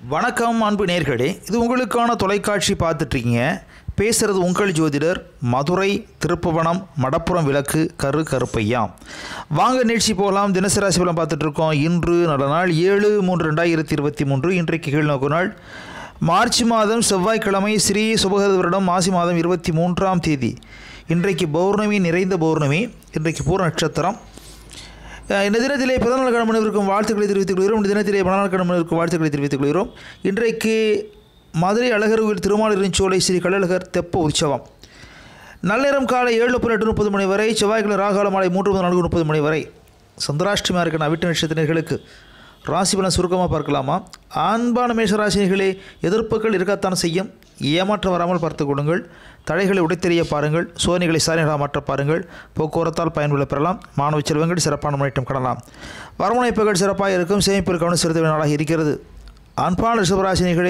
வணக்கம் அன்பு நேர்களே இது உங்களுக்கான தொலைக்காட்சி பார்த்துட்ருக்கீங்க பேசுகிறது உங்கள் ஜோதிடர் மதுரை திருப்புவனம் மடப்புறம் விளக்கு கரு கருப்பையா வாங்க நிகழ்ச்சி போகலாம் தினசரி ராசி பலன் பார்த்துட்ருக்கோம் இன்று நல்ல நாள் ஏழு மூன்று ரெண்டாயிரத்தி இருபத்தி மூன்று இன்றைக்கு கீழ் நோக்கு நாள் மார்ச் மாதம் செவ்வாய்க்கிழமை ஸ்ரீ சுபகத வருடம் மாசி மாதம் இருபத்தி மூன்றாம் தேதி இன்றைக்கு பௌர்ணமி நிறைந்த பௌர்ணமி இன்றைக்கு பூர நட்சத்திரம் அஹ் இந்த தினத்திலே பிறந்தநாள் கடமனிருக்கும் வாழ்த்துக்களை தெரிவித்துக் கொள்கிறோம் இந்த தினத்திலே பிறந்தநாள் கடமனிருக்கும் வாழ்த்துக்களை தெரிவித்துக் கொள்கிறோம் இன்றைக்கு மதுரை அழகர் கோயில் திருமாலிருஞ்சோலை ஸ்ரீ கள்ளழகர் தெப்ப உற்சவம் நள்ளிரம் காலை ஏழு முப்பது எட்டு முப்பது மணி வரை செவ்வாய்க்கிழமை ராகால மாலை மூன்று முதல் நான்கு முப்பது மணி வரை சந்திராஷ்டமியாக இருக்கிற அவிட்ட நட்சத்திரர்களுக்கு ராசி பலன் சுருக்கமாக பார்க்கலாமா அன்பான மேஷராசினிகளே எதிர்ப்புகள் இருக்கத்தான் செய்யும் ஏமாற்றம் வராமல் பார்த்துக் கொள்ளுங்கள் தடைகளை உடைத்தெறிய பாருங்கள் சோதனைகளை சாதனைகளாக மாற்ற பாருங்கள் போக்குவரத்தால் பயனுள்ள பெறலாம் மாணவ செல்வங்கள் சிறப்பான முன்னேற்றம் காணலாம் வரமுனைப்புகள் சிறப்பாக இருக்கும் சேமிப்பில் கவனம் செலுத்த வேண்டிய நாளாக இருக்கிறது அன்பான ரிஷபராசினிகளே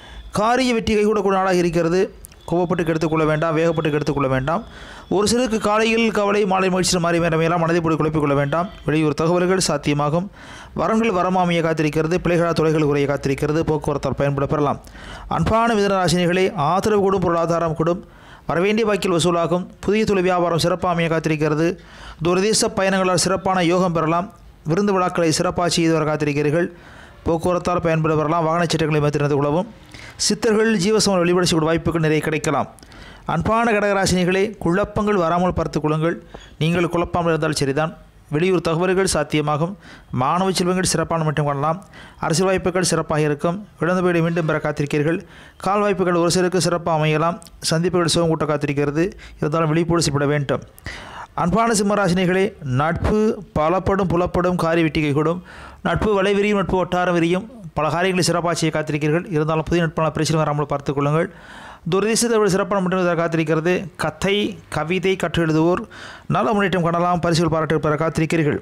காரிய வெற்றி கைகூடக்கூடிய நாளாக இருக்கிறது கோபப்பட்டு கெடுத்துக்கொள்ள வேண்டாம் வேகப்பட்டு கெடுத்துக்கொள்ள வேண்டாம் ஒரு சிலருக்கு காலையில் கவலை மாலை மகிழ்ச்சி மாறி மேலமையெல்லாம் மனதை போட்டு குழப்பிக் கொள்ள வேண்டாம் வெளியூர் தகவல்கள் சாத்தியமாகும் வரங்கள் வரமாமையை காத்திருக்கிறது பிள்ளைகளா தொலைகள் உரையை காத்திருக்கிறது போக்குவரத்தால் பயன்பட பெறலாம் அன்பான மிதனராசினிகளே ஆதரவு கொடும் பொருளாதாரம் கொடும் வரவேண்டிய வாக்கில் வசூலாகும் புதிய தொழில் வியாபாரம் சிறப்பாமையை காத்திருக்கிறது தூரதேச பயணங்களால் சிறப்பான யோகம் பெறலாம் விருந்து விழாக்களை சிறப்பாக செய்து வர காத்திருக்கிறீர்கள் போக்குவரத்தால் பயன்பட வரலாம் வாகனச் சட்டங்களை மாற்றினது உழவும் சித்தர்கள் ஜீவசமம் வழிபாடு செய்யக்கூடிய வாய்ப்புகள் நிறைய கிடைக்கலாம் அன்பான கடகராசினிகளே குழப்பங்கள் வராமல் பார்த்துக் கொள்ளுங்கள் நீங்கள் குழப்பாமல் இருந்தால் சரிதான் வெளியூர் தகவல்கள் சாத்தியமாகும் மாணவ செல்வங்கள் சிறப்பான மட்டும் காணலாம் அரசியல் வாய்ப்புகள் சிறப்பாக இருக்கும் இழந்த வீடு மீண்டும் பெற காத்திருக்கிறீர்கள் கால் வாய்ப்புகள் ஒரு சிலருக்கு சிறப்பாக அமையலாம் சந்திப்புகள் சுகம் கூட்ட காத்திருக்கிறது இருந்தாலும் விழிப்போடு செய்யப்பட வேண்டும் அன்பான சிம்மராசினிகளே நட்பு பலப்படும் புலப்படும் காரி வெட்டிகை கூடும் நட்பு வலை விரியும் நட்பு வட்டாரம் விரியும் பல காரியங்களை சிறப்பாக செய்ய காத்திருக்கிறீர்கள் இருந்தாலும் புதிய நட்பான பிரச்சனை வராமல் பார்த்துக் கொள்ளுங்கள் துரதிசத்தை சிறப்பான முன்னேற்றம் காத்திருக்கிறது கதை கவிதை கற்று எழுதுவோர் நல்ல முன்னேற்றம் காணலாம் பரிசுகள் பாராட்டு பெற காத்திருக்கிறீர்கள்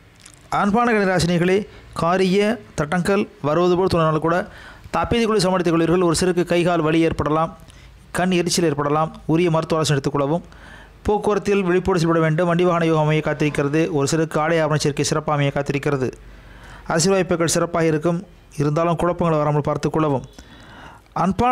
அன்பான கணிராசினிகளே காரிய தட்டங்கள் வருவது போல் தோன்றினாலும் கூட தப்பீதிக்குள்ளே சமாளித்துக் கொள்வீர்கள் ஒரு சிறுக்கு கைகால் வலி ஏற்படலாம் கண் எரிச்சல் ஏற்படலாம் உரிய மருத்துவ ஆலோசனை எடுத்துக்கொள்ளவும் போக்குவரத்தில் விழிப்போடு செயல்பட வேண்டும் வண்டி வாகன யோகம் அமைய காத்திருக்கிறது ஒரு சிறுக்கு ஆடை ஆவண சேர்க்கை சிறப்பாக அமைய காத்திருக்கிறது அரசியல் வாய்ப்புகள் சிறப்பாக இருக்கும் இருந்தாலும் குழப்பங்கள் வராமல் பார்த்துக் கொள்ளவும் அன்பான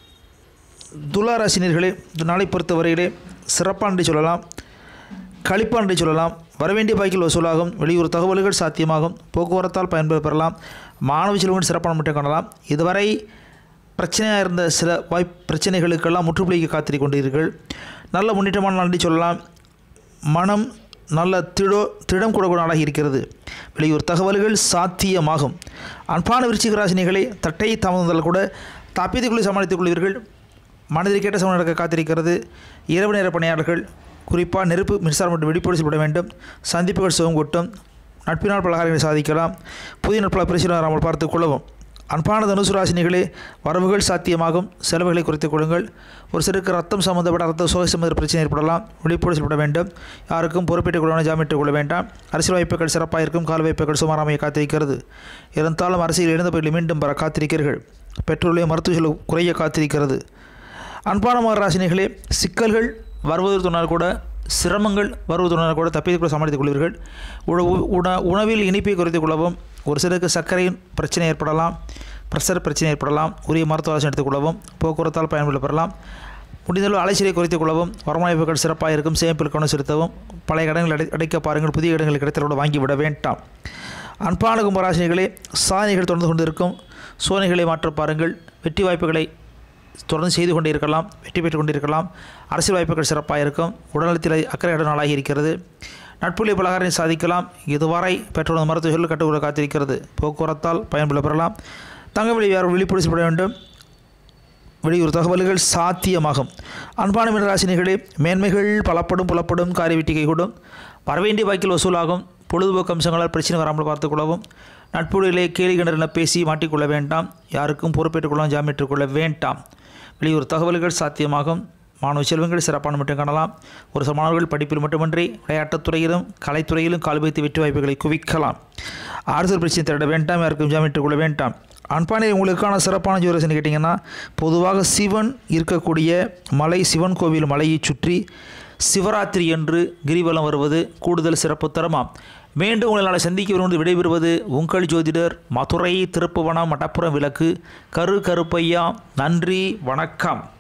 துளாராசினியர்களே இந்த நாளை பொறுத்தவரையிலே சிறப்பான என்று சொல்லலாம் கழிப்பான் என்று சொல்லலாம் வரவேண்டிய பாய்க்கில் வசூலாகும் வெளியூர் தகவல்கள் சாத்தியமாகும் போக்குவரத்தால் பயன்பெற பெறலாம் மாணவ செல்வங்கள் சிறப்பான மட்டும் காணலாம் இதுவரை பிரச்சனையாக இருந்த சில வாய்ப் பிரச்சனைகளுக்கெல்லாம் முற்றுப்புள்ளிக்கு காத்திரி கொண்டீர்கள் நல்ல முன்னேற்றமான நாள் என்று சொல்லலாம் மனம் நல்ல திடோ திடம் கூட நாளாக இருக்கிறது வெளியூர் தகவல்கள் சாத்தியமாகும் அன்பான விருச்சிக ராசினிகளை தட்டை தாமதங்கள் கூட தப்பித்துக்குள்ளே சமாளித்துக் கொள்வீர்கள் மனதில் கேட்ட சமம் நடக்க காத்திருக்கிறது இரவு நேர பணியாளர்கள் குறிப்பாக நெருப்பு மின்சாரம் மற்றும் வெடிப்போடு செய்யப்பட வேண்டும் சந்திப்புகள் சுகம் கூட்டும் நட்பினால் பலகாரங்களை சாதிக்கலாம் புதிய நட்புல பிரச்சனை வராமல் பார்த்துக் கொள்ளவும் அன்பான தனுசுராசினிகளே வரவுகள் சாத்தியமாகும் செலவுகளை குறைத்துக் கொள்ளுங்கள் ஒரு சிலருக்கு ரத்தம் சம்பந்தப்பட்ட ரத்த சோகை சம்பந்த பிரச்சனை ஏற்படலாம் விழிப்போடு செயல்பட வேண்டும் யாருக்கும் பொறுப்பேற்றுக் கொள்ள ஜாமீட்டுக் கொள்ள வேண்டாம் அரசியல் வாய்ப்புகள் சிறப்பாக இருக்கும் கால் வாய்ப்புகள் சுமாராமையை காத்திருக்கிறது இருந்தாலும் அரசியல் இழந்த பகுதியில் மீண்டும் பெற காத்திருக்கிறீர்கள் பெட்ரோலியம் மருத்துவ செலவு குறைய காத்திருக்கிறது அன்பான மகராசினிகளே சிக்கல்கள் வருவதற்குனால் கூட சிரமங்கள் வருவதற்குனால் கூட தப்பித்து கூட சமாளித்துக் கொள்வீர்கள் உணவு உண உணவில் இனிப்பை குறைத்துக் கொள்ளவும் ஒரு சிலருக்கு சர்க்கரையின் பிரச்சனை ஏற்படலாம் ப்ரெஷர் பிரச்சனை ஏற்படலாம் உரிய மருத்துவ ஆலோசனை எடுத்துக்கொள்ளவும் போக்குவரத்தால் பயன்பட பெறலாம் முடிந்தளவு அலைச்சலை குறைத்துக் கொள்ளவும் வருமானவாய்ப்புகள் சிறப்பாக இருக்கும் சேமிப்பில் கவனம் செலுத்தவும் பழைய இடங்கள் அடை அடைக்க பாருங்கள் புதிய இடங்கள் கிடைத்தலோடு வாங்கிவிட வேண்டாம் அன்பான கும்பராசினிகளே சாதனைகள் தொடர்ந்து கொண்டிருக்கும் சோதனைகளை மாற்ற பாருங்கள் வெற்றி வாய்ப்புகளை தொடர்ந்து செய்து கொண்டே இருக்கலாம் வெற்றி பெற்று கொண்டிருக்கலாம் அரசியல் வாய்ப்புகள் சிறப்பாக இருக்கும் உடல்நலத்தில் அக்கறை இட நாளாகி இருக்கிறது நட்புலி பலகாரம் சாதிக்கலாம் இதுவரை பெற்றோர் மருத்துவ சொல்லு கட்டுக்கூட காத்திருக்கிறது போக்குவரத்தால் பயன்பட பெறலாம் தங்க வெளி யாரும் விழிப்புணர்வு செய்யப்பட வேண்டும் வெளியூர் தகவல்கள் சாத்தியமாகும் அன்பான மீனராசினிகளே மேன்மைகள் பலப்படும் புலப்படும் காரி வெட்டி கைகூடும் வரவேண்டிய வாக்கில் வசூலாகும் பொழுதுபோக்கு அம்சங்களால் பிரச்சனை வராமல் பார்த்துக்கொள்ளவும் நட்புடையிலே கேலி கிணறுன பேசி மாட்டிக்கொள்ள வேண்டாம் யாருக்கும் பொறுப்பேற்றுக் கொள்ளவும் ஜாமீட்டுக் கொள்ள வேண்டாம் வெளியூர் தகவல்கள் சாத்தியமாகும் மாணவ செல்வங்கள் சிறப்பான மட்டும் காணலாம் ஒரு சில மாணவர்கள் படிப்பில் மட்டுமின்றி விளையாட்டுத் துறையிலும் கலைத்துறையிலும் கால் வைத்து வெற்றி வாய்ப்புகளை குவிக்கலாம் ஆறுதல் பிரச்சனை திரட வேண்டாம் யாருக்கும் ஜாமீட்டுக் கொள்ள வேண்டாம் அன்பானே உங்களுக்கான சிறப்பான ஜோரசன் கேட்டிங்கன்னா பொதுவாக சிவன் இருக்கக்கூடிய மலை சிவன் கோவில் மலையை சுற்றி சிவராத்திரி என்று கிரிவலம் வருவது கூடுதல் சிறப்பு தரமாம் மீண்டும் உங்களை நாளை சந்திக்க வருவது விடைபெறுவது உங்கள் ஜோதிடர் மதுரை திருப்புவனம் மடப்புறம் விளக்கு கரு கருப்பையா நன்றி வணக்கம்